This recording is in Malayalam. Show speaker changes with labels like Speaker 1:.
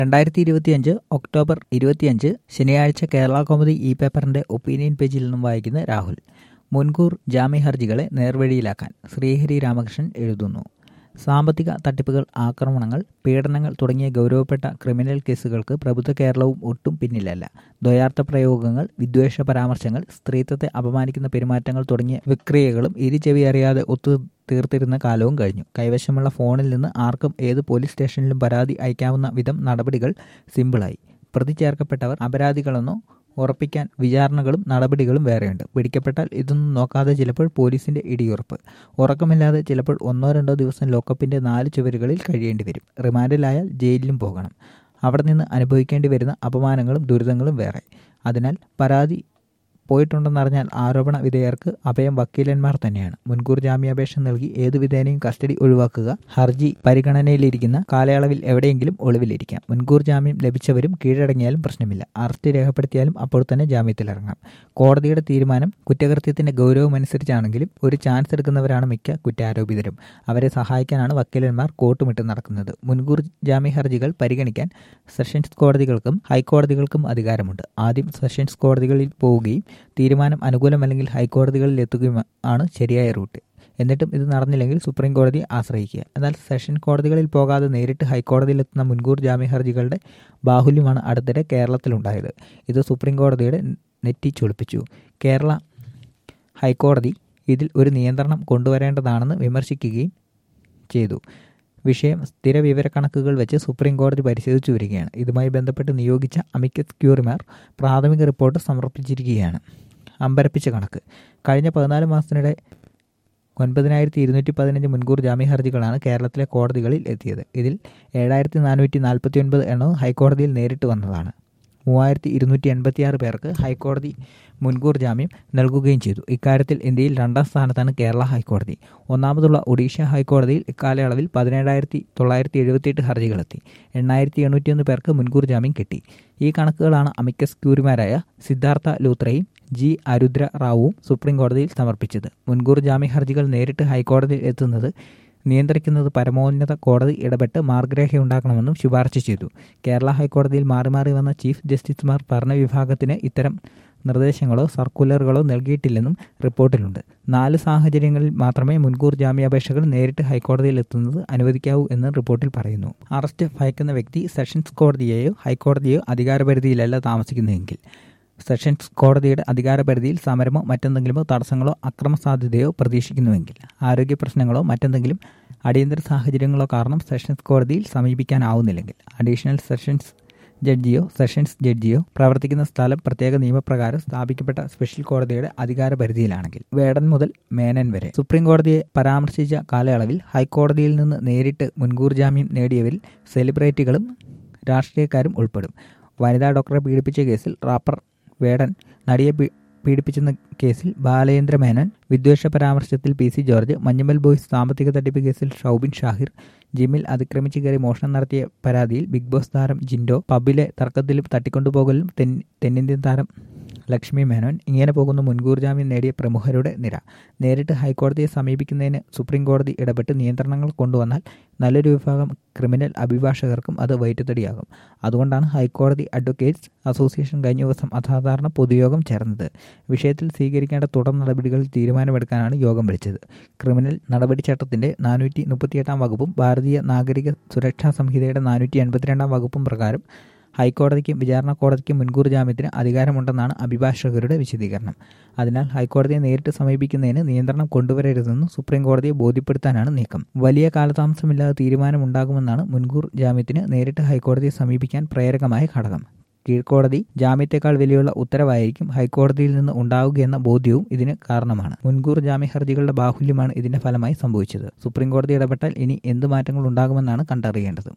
Speaker 1: രണ്ടായിരത്തി ഇരുപത്തിയഞ്ച് ഒക്ടോബർ ഇരുപത്തിയഞ്ച് ശനിയാഴ്ച കേരള കോമഡി ഇ പേപ്പറിന്റെ ഒപ്പീനിയൻ പേജിൽ നിന്നും വായിക്കുന്ന രാഹുൽ മുൻകൂർ ജാമ്യ ഹർജികളെ നേർവഴിയിലാക്കാൻ ശ്രീഹരി രാമകൃഷ്ണൻ എഴുതുന്നു സാമ്പത്തിക തട്ടിപ്പുകൾ ആക്രമണങ്ങൾ പീഡനങ്ങൾ തുടങ്ങിയ ഗൗരവപ്പെട്ട ക്രിമിനൽ കേസുകൾക്ക് പ്രബുദ്ധ കേരളവും ഒട്ടും പിന്നിലല്ല ദ്വയാർത്ഥ പ്രയോഗങ്ങൾ വിദ്വേഷ പരാമർശങ്ങൾ സ്ത്രീത്വത്തെ അപമാനിക്കുന്ന പെരുമാറ്റങ്ങൾ തുടങ്ങിയ വിക്രിയകളും ഇരുചെവി അറിയാതെ ഒത്തു തീർത്തിരുന്ന കാലവും കഴിഞ്ഞു കൈവശമുള്ള ഫോണിൽ നിന്ന് ആർക്കും ഏത് പോലീസ് സ്റ്റേഷനിലും പരാതി അയക്കാവുന്ന വിധം നടപടികൾ സിമ്പിളായി പ്രതി ചേർക്കപ്പെട്ടവർ അപരാധികളെന്നോ ഉറപ്പിക്കാൻ വിചാരണകളും നടപടികളും വേറെയുണ്ട് പിടിക്കപ്പെട്ടാൽ ഇതൊന്നും നോക്കാതെ ചിലപ്പോൾ പോലീസിന്റെ ഇടിയുറപ്പ് ഉറക്കമില്ലാതെ ചിലപ്പോൾ ഒന്നോ രണ്ടോ ദിവസം ലോക്കപ്പിന്റെ നാല് ചുവരുകളിൽ കഴിയേണ്ടി വരും റിമാൻഡിലായാൽ ജയിലിലും പോകണം അവിടെ നിന്ന് അനുഭവിക്കേണ്ടി വരുന്ന അപമാനങ്ങളും ദുരിതങ്ങളും വേറെ അതിനാൽ പരാതി പോയിട്ടുണ്ടെന്നറിഞ്ഞാൽ ആരോപണ വിധേയർക്ക് അഭയം വക്കീലന്മാർ തന്നെയാണ് മുൻകൂർ ജാമ്യാപേക്ഷ നൽകി ഏതു വിധേനയും കസ്റ്റഡി ഒഴിവാക്കുക ഹർജി പരിഗണനയിലിരിക്കുന്ന കാലയളവിൽ എവിടെയെങ്കിലും ഒളിവിലിരിക്കാം മുൻകൂർ ജാമ്യം ലഭിച്ചവരും കീഴടങ്ങിയാലും പ്രശ്നമില്ല അറസ്റ്റ് രേഖപ്പെടുത്തിയാലും അപ്പോൾ തന്നെ ജാമ്യത്തിലിറങ്ങാം കോടതിയുടെ തീരുമാനം കുറ്റകൃത്യത്തിന്റെ ഗൗരവമനുസരിച്ചാണെങ്കിലും ഒരു ചാൻസ് എടുക്കുന്നവരാണ് മിക്ക കുറ്റാരോപിതരും അവരെ സഹായിക്കാനാണ് വക്കീലന്മാർ കോട്ടുമിട്ട് നടക്കുന്നത് മുൻകൂർ ജാമ്യ ഹർജികൾ പരിഗണിക്കാൻ സെഷൻസ് കോടതികൾക്കും ഹൈക്കോടതികൾക്കും അധികാരമുണ്ട് ആദ്യം സെഷൻസ് കോടതികളിൽ പോവുകയും തീരുമാനം അനുകൂലമല്ലെങ്കിൽ ഹൈക്കോടതികളിൽ എത്തുകയും ആണ് ശരിയായ റൂട്ട് എന്നിട്ടും ഇത് നടന്നില്ലെങ്കിൽ സുപ്രീം കോടതിയെ ആശ്രയിക്കുക എന്നാൽ സെഷൻ കോടതികളിൽ പോകാതെ നേരിട്ട് ഹൈക്കോടതിയിലെത്തുന്ന മുൻകൂർ ജാമ്യ ഹർജികളുടെ ബാഹുല്യമാണ് അടുത്തിടെ കേരളത്തിലുണ്ടായത് ഇത് സുപ്രീം കോടതിയുടെ നെറ്റി ചൊളിപ്പിച്ചു കേരള ഹൈക്കോടതി ഇതിൽ ഒരു നിയന്ത്രണം കൊണ്ടുവരേണ്ടതാണെന്ന് വിമർശിക്കുകയും ചെയ്തു വിഷയം സ്ഥിര വിവരക്കണക്കുകൾ വെച്ച് സുപ്രീം കോടതി പരിശോധിച്ചു വരികയാണ് ഇതുമായി ബന്ധപ്പെട്ട് നിയോഗിച്ച അമിക്കസ് ക്യൂറിമാർ പ്രാഥമിക റിപ്പോർട്ട് സമർപ്പിച്ചിരിക്കുകയാണ് അമ്പരപ്പിച്ച കണക്ക് കഴിഞ്ഞ പതിനാല് മാസത്തിനിടെ ഒൻപതിനായിരത്തി ഇരുന്നൂറ്റി പതിനഞ്ച് മുൻകൂർ ജാമ്യ ഹർജികളാണ് കേരളത്തിലെ കോടതികളിൽ എത്തിയത് ഇതിൽ ഏഴായിരത്തി നാനൂറ്റി നാൽപ്പത്തി ഒൻപത് എണ്ണവും ഹൈക്കോടതിയിൽ നേരിട്ട് വന്നതാണ് മൂവായിരത്തി ഇരുന്നൂറ്റി എൺപത്തിയാറ് പേർക്ക് ഹൈക്കോടതി മുൻകൂർ ജാമ്യം നൽകുകയും ചെയ്തു ഇക്കാര്യത്തിൽ ഇന്ത്യയിൽ രണ്ടാം സ്ഥാനത്താണ് കേരള ഹൈക്കോടതി ഒന്നാമതുള്ള ഒഡീഷ ഹൈക്കോടതിയിൽ ഇക്കാലയളവിൽ പതിനേഴായിരത്തി തൊള്ളായിരത്തി എഴുപത്തിയെട്ട് ഹർജികളെത്തി എണ്ണായിരത്തി എണ്ണൂറ്റിയൊന്ന് പേർക്ക് മുൻകൂർ ജാമ്യം കിട്ടി ഈ കണക്കുകളാണ് അമിക്കസ് ക്യൂരിമാരായ സിദ്ധാർത്ഥ ലൂത്രയും ജി അരുദ്ര റാവുവും സുപ്രീം കോടതിയിൽ സമർപ്പിച്ചത് മുൻകൂർ ജാമ്യ ഹർജികൾ നേരിട്ട് ഹൈക്കോടതിയിൽ എത്തുന്നത് നിയന്ത്രിക്കുന്നത് പരമോന്നത കോടതി ഇടപെട്ട് മാർഗരേഖയുണ്ടാക്കണമെന്നും ശുപാർശ ചെയ്തു കേരള ഹൈക്കോടതിയിൽ മാറി മാറി വന്ന ചീഫ് ജസ്റ്റിസുമാർ ഭരണ വിഭാഗത്തിന് ഇത്തരം നിർദ്ദേശങ്ങളോ സർക്കുലറുകളോ നൽകിയിട്ടില്ലെന്നും റിപ്പോർട്ടിലുണ്ട് നാല് സാഹചര്യങ്ങളിൽ മാത്രമേ മുൻകൂർ ജാമ്യാപേക്ഷകൾ നേരിട്ട് ഹൈക്കോടതിയിൽ എത്തുന്നത് അനുവദിക്കാവൂ എന്ന് റിപ്പോർട്ടിൽ പറയുന്നു അറസ്റ്റ് ഭയക്കുന്ന വ്യക്തി സെഷൻസ് കോടതിയെയോ ഹൈക്കോടതിയോ അധികാരപരിധിയിലല്ല താമസിക്കുന്നതെങ്കിൽ സെഷൻസ് കോടതിയുടെ അധികാരപരിധിയിൽ സമരമോ മറ്റെന്തെങ്കിലുമോ തടസ്സങ്ങളോ അക്രമ സാധ്യതയോ പ്രതീക്ഷിക്കുന്നുവെങ്കിൽ ആരോഗ്യ പ്രശ്നങ്ങളോ മറ്റെന്തെങ്കിലും അടിയന്തര സാഹചര്യങ്ങളോ കാരണം സെഷൻസ് കോടതിയിൽ സമീപിക്കാനാവുന്നില്ലെങ്കിൽ അഡീഷണൽ സെഷൻസ് ജഡ്ജിയോ സെഷൻസ് ജഡ്ജിയോ പ്രവർത്തിക്കുന്ന സ്ഥലം പ്രത്യേക നിയമപ്രകാരം സ്ഥാപിക്കപ്പെട്ട സ്പെഷ്യൽ കോടതിയുടെ അധികാര പരിധിയിലാണെങ്കിൽ വേടൻ മുതൽ മേനൻ വരെ സുപ്രീം കോടതിയെ പരാമർശിച്ച കാലയളവിൽ ഹൈക്കോടതിയിൽ നിന്ന് നേരിട്ട് മുൻകൂർ ജാമ്യം നേടിയവരിൽ സെലിബ്രിറ്റികളും രാഷ്ട്രീയക്കാരും ഉൾപ്പെടും വനിതാ ഡോക്ടറെ പീഡിപ്പിച്ച കേസിൽ റാപ്പർ വേടൻ നടിയെ പീഡിപ്പിച്ചെന്ന കേസിൽ ബാലയേന്ദ്ര മേനൻ വിദ്വേഷ പരാമർശത്തിൽ P C George Manjummel boys സാമ്പത്തിക തട്ടിപ്പ് കേസിൽ ഷൌബിൻ ഷാഹിർ ജിമ്മിൽ അതിക്രമിച്ച് കയറി മോഷണം നടത്തിയ പരാതിയിൽ ബിഗ് ബോസ് താരം ജിൻഡോ പബ്ബിലെ തർക്കത്തിലും തട്ടിക്കൊണ്ടുപോകലും തെന്നിന്ത്യൻ താരം ലക്ഷ്മി മേനോൻ ഇങ്ങനെ പോകുന്ന മുൻകൂർ ജാമ്യം നേടിയ പ്രമുഖരുടെ നിര നേരിട്ട് ഹൈക്കോടതിയെ സമീപിക്കുന്നതിന് സുപ്രീം കോടതി ഇടപെട്ട് നിയന്ത്രണങ്ങൾ കൊണ്ടുവന്നാൽ നല്ലൊരു വിഭാഗം ക്രിമിനൽ അഭിഭാഷകർക്കും അത് വയറ്റുതടിയാകും അതുകൊണ്ടാണ് ഹൈക്കോടതി അഡ്വക്കേറ്റ്സ് അസോസിയേഷൻ കഴിഞ്ഞ ദിവസം അസാധാരണ പൊതുയോഗം ചേർന്നത് വിഷയത്തിൽ സ്വീകരിക്കേണ്ട തുടർ നടപടികളിൽ തീരുമാനമെടുക്കാനാണ് യോഗം വിളിച്ചത് ക്രിമിനൽ നടപടി ചട്ടത്തിന്റെ നാനൂറ്റി മുപ്പത്തിയെട്ടാം വകുപ്പും ഭാരതീയ നാഗരിക സുരക്ഷാ സംഹിതയുടെ നാനൂറ്റി എൺപത്തിരണ്ടാം വകുപ്പും പ്രകാരം ഹൈക്കോടതിക്കും വിചാരണ കോടതിക്കും മുൻകൂർ ജാമ്യത്തിന് അധികാരമുണ്ടെന്നാണ് അഭിഭാഷകരുടെ വിശദീകരണം അതിനാൽ ഹൈക്കോടതിയെ നേരിട്ട് സമീപിക്കുന്നതിന് നിയന്ത്രണം കൊണ്ടുവരരുതെന്ന് സുപ്രീം കോടതിയെ ബോധ്യപ്പെടുത്താനാണ് നീക്കം വലിയ കാലതാമസമില്ലാതെ തീരുമാനമുണ്ടാകുമെന്നാണ് മുൻകൂർ ജാമ്യത്തിന് നേരിട്ട് ഹൈക്കോടതിയെ സമീപിക്കാൻ പ്രേരകമായ ഘടകം കീഴ്ക്കോടതി ജാമ്യത്തെക്കാൾ വിലയുള്ള ഉത്തരവായിരിക്കും ഹൈക്കോടതിയിൽ നിന്ന് ഉണ്ടാവുകയെന്ന ബോധ്യവും ഇതിന് കാരണമാണ് മുൻകൂർ ജാമ്യ ഹർജികളുടെ ബാഹുല്യമാണ് ഇതിന്റെ ഫലമായി സംഭവിച്ചത് സുപ്രീം കോടതി ഇടപെട്ടാൽ ഇനി എന്ത് മാറ്റങ്ങൾ ഉണ്ടാകുമെന്നാണ് കണ്ടറിയേണ്ടത്